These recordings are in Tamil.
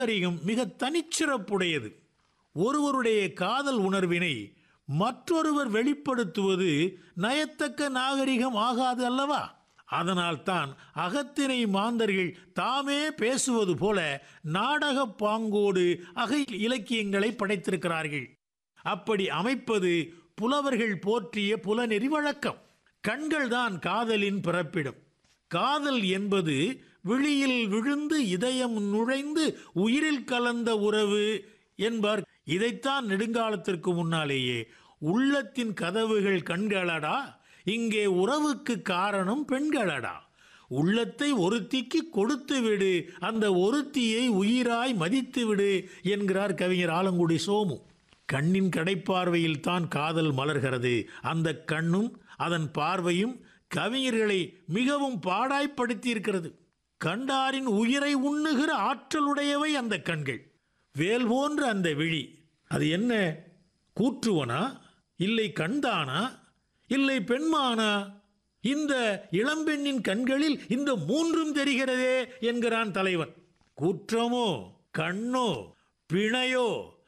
நாகரிகம் மிக தனிச்சிறப்புடையது ஒருவருடைய காதல் உணர்வினை மற்றொருவர் வெளிப்படுத்துவது நயத்தக்க நாகரிகம் ஆகாது அல்லவா அதனால்தான் அகத்தினை மாந்தர்கள் தாமே பேசுவது போல நாடக பாங்கோடு அகை இலக்கியங்களை படைத்திருக்கிறார்கள் அப்படி அமைப்பது புலவர்கள் போற்றிய புலநெறி வழக்கம் கண்கள்தான் காதலின் பிறப்பிடம் காதல் என்பது விழியில் விழுந்து இதயம் நுழைந்து உயிரில் கலந்த உறவு என்பார் இதைத்தான் நெடுங்காலத்திற்கு முன்னாலேயே உள்ளத்தின் கதவுகள் கண்களடா இங்கே உறவுக்கு காரணம் பெண்களடா உள்ளத்தை ஒருத்திக்கு கொடுத்து விடு அந்த ஒருத்தியை உயிராய் மதித்து விடு என்கிறார் கவிஞர் ஆலங்குடி சோமு கண்ணின் கடைப்பார்வையில் தான் காதல் மலர்கிறது அந்த கண்ணும் அதன் பார்வையும் கவிஞர்களை மிகவும் பாடாய்ப்படுத்தி இருக்கிறது கண்டாரின் உயிரை உண்ணுகிற ஆற்றலுடையவை அந்த கண்கள் வேல் போன்ற அந்த விழி அது என்ன கூற்றுவனா இல்லை கண்தானா இல்லை பெண்மானா இந்த இளம்பெண்ணின் கண்களில் இந்த மூன்றும் தெரிகிறதே என்கிறான் தலைவன் கூற்றமோ கண்ணோ பிணையோ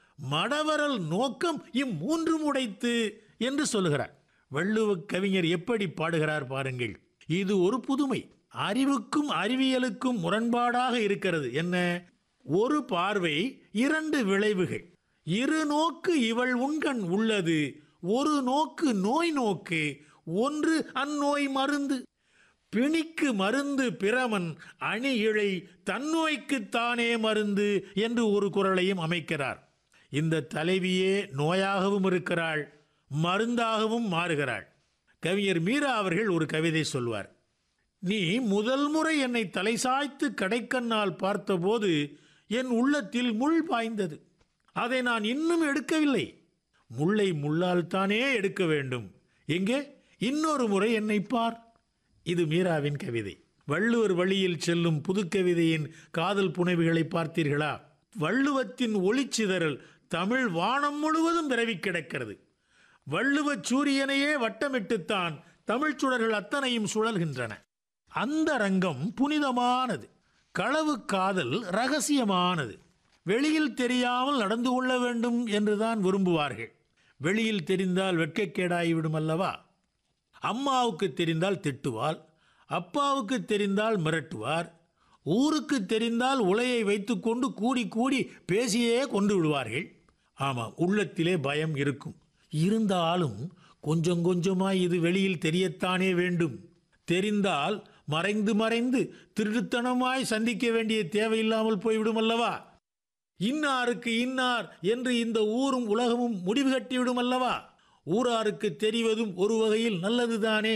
மடவரல் நோக்கம் இம்மூன்றும் உடைத்து என்று சொல்லுகிறார் வள்ளுவ கவிஞர் எப்படி பாடுகிறார் பாருங்கள் இது ஒரு புதுமை அறிவுக்கும் அறிவியலுக்கும் முரண்பாடாக இருக்கிறது என்ன ஒரு பார்வை இரண்டு விளைவுகள் இரு நோக்கு இவள் உண்கண் உள்ளது ஒரு நோக்கு நோய் நோக்கு ஒன்று அந்நோய் மருந்து பிணிக்கு மருந்து பிரமன் அணி இழை தன்னோய்க்குத்தானே மருந்து என்று ஒரு குரலையும் அமைக்கிறார் இந்த தலைவியே நோயாகவும் இருக்கிறாள் மருந்தாகவும் மாறுகிறாள் கவிஞர் மீரா அவர்கள் ஒரு கவிதை சொல்வார் நீ முதல் முறை என்னை தலை சாய்த்து கடைக்கண்ணால் பார்த்தபோது என் உள்ளத்தில் முள் பாய்ந்தது அதை நான் இன்னும் எடுக்கவில்லை முள்ளை முள்ளால் தானே எடுக்க வேண்டும் எங்கே இன்னொரு முறை என்னை பார் இது மீராவின் கவிதை வள்ளுவர் வழியில் செல்லும் புதுக்கவிதையின் காதல் புனைவுகளை பார்த்தீர்களா வள்ளுவத்தின் ஒளிச்சிதறல் தமிழ் வானம் முழுவதும் விரவி கிடக்கிறது வள்ளுவச் சூரியனையே வட்டமிட்டுத்தான் தமிழ்ச் சுடர்கள் அத்தனையும் சுழல்கின்றன அந்த ரங்கம் புனிதமானது களவு காதல் ரகசியமானது வெளியில் தெரியாமல் நடந்து கொள்ள வேண்டும் என்றுதான் விரும்புவார்கள் வெளியில் தெரிந்தால் வெட்கக்கேடாகிவிடும் அல்லவா அம்மாவுக்கு தெரிந்தால் திட்டுவாள் அப்பாவுக்கு தெரிந்தால் மிரட்டுவார் ஊருக்கு தெரிந்தால் உலையை வைத்துக்கொண்டு கூடி கூடி பேசியே கொண்டு விடுவார்கள் ஆமாம் உள்ளத்திலே பயம் இருக்கும் இருந்தாலும் கொஞ்சம் கொஞ்சமாய் இது வெளியில் தெரியத்தானே வேண்டும் தெரிந்தால் மறைந்து மறைந்து திருட்டுத்தனமாய் சந்திக்க வேண்டிய தேவையில்லாமல் போய்விடும் அல்லவா இன்னாருக்கு இன்னார் என்று இந்த ஊரும் உலகமும் முடிவு கட்டிவிடும் அல்லவா ஊராருக்கு தெரிவதும் ஒரு வகையில் நல்லதுதானே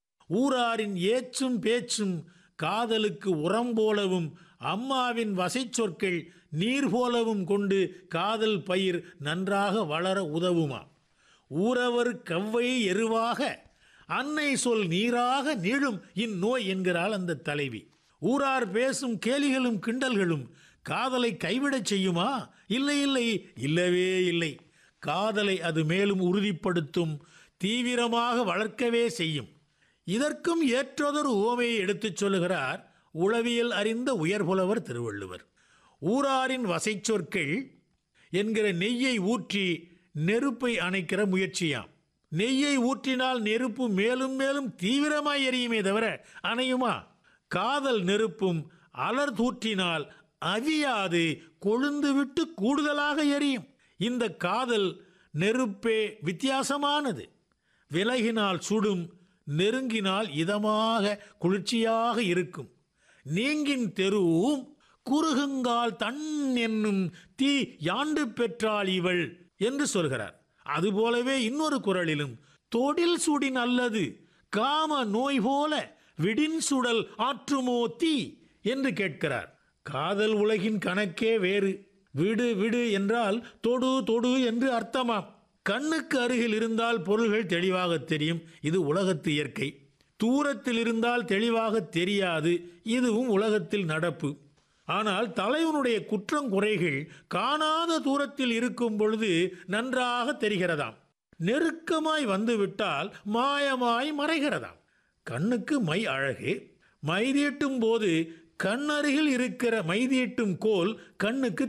ஊராரின் ஏச்சும் பேச்சும் காதலுக்கு உரம் போலவும் அம்மாவின் வசை சொற்கள் நீர் போலவும் கொண்டு காதல் பயிர் நன்றாக வளர உதவுமா ஊரவர் கவ்வை எருவாக அன்னை சொல் நீராக நீளும் இந்நோய் என்கிறாள் அந்த தலைவி ஊரார் பேசும் கேலிகளும் கிண்டல்களும் காதலை கைவிடச் செய்யுமா இல்லை இல்லை இல்லவே இல்லை காதலை அது மேலும் உறுதிப்படுத்தும் தீவிரமாக வளர்க்கவே செய்யும் இதற்கும் ஏற்றதொரு உவமையை எடுத்துச் சொல்லுகிறார் உளவியல் அறிந்த உயர்புலவர் திருவள்ளுவர் ஊராரின் வசை சொற்கள் என்கிற நெய்யை ஊற்றி நெருப்பை அணைக்கிற முயற்சியாம் நெய்யை ஊற்றினால் நெருப்பு மேலும் மேலும் தீவிரமாய் எரியுமே தவிர அணையுமா காதல் நெருப்பும் அலர் தூற்றினால் அவியாது கொழுந்து விட்டு கூடுதலாக எரியும் இந்த காதல் நெருப்பே வித்தியாசமானது விலகினால் சுடும் நெருங்கினால் இதமாக குளிர்ச்சியாக இருக்கும் நீங்கின் தெருவும் குறுகுங்கால் தன் என்னும் தீ யாண்டு பெற்றாள் இவள் என்று சொல்கிறார் அதுபோலவே இன்னொரு குரலிலும் தொடில் சுடின் அல்லது காம நோய் போல விடின் சுடல் ஆற்றுமோ தீ என்று கேட்கிறார் காதல் உலகின் கணக்கே வேறு விடு விடு என்றால் தொடு தொடு என்று அர்த்தமாம் கண்ணுக்கு அருகில் இருந்தால் பொருள்கள் தெளிவாக தெரியும் இது உலகத்து இயற்கை தூரத்தில் இருந்தால் தெளிவாக தெரியாது இதுவும் உலகத்தில் நடப்பு ஆனால் தலைவனுடைய குற்றம் குறைகள் காணாத தூரத்தில் இருக்கும் பொழுது நன்றாக தெரிகிறதாம் நெருக்கமாய் வந்துவிட்டால் மாயமாய் மறைகிறதாம் கண்ணுக்கு மை அழகு மை தீட்டும் போது கண்ணருகில் இருக்கிற மைதீட்டும் கோல் கண்ணுக்கு